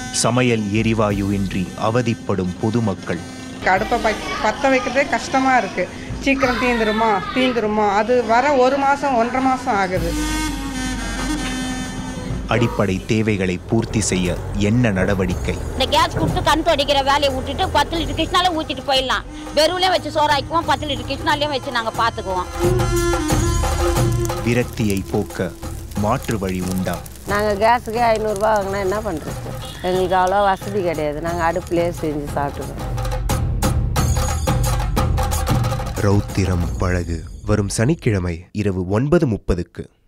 சமையல் எரிவாயு இன்றி அவதிப்படும் பொதுமக்கள் அடுப்பை ப பற்ற வைக்கிறதே கஷ்டமாக இருக்குது சீக்கிரம் தீந்துருமா தீந்துருமா அது வர ஒரு மாதம் ஒன்றரை மாதம் ஆகுது அடிப்படை தேவைகளை பூர்த்தி செய்ய என்ன நடவடிக்கை இந்த கேஸ் கொடுத்து கண் அடிக்கிற வேலையை விட்டுட்டு பத்து லிட்டர் கிருஷ்ணாலே ஊற்றிட்டு போயிடலாம் வெறும்லேயும் வச்சு சோறாக்குவோம் பத்து லிட்டர் கிருஷ்ணாலையும் வச்சு நாங்கள் பார்த்துக்குவோம் விரக்தியை போக்க மாற்று வழி உண்டா நாங்கள் கேஸுக்கே ஐநூறுரூவா வாங்கினா என்ன பண்ணுறது எங்களுக்கு அவ்வளோ வசதி கிடையாது நாங்கள் அடுப்புலேயே செஞ்சு சாப்பிட்டுக்குவோம் ரௌத்திரம் பழகு வரும் சனிக்கிழமை இரவு ஒன்பது முப்பதுக்கு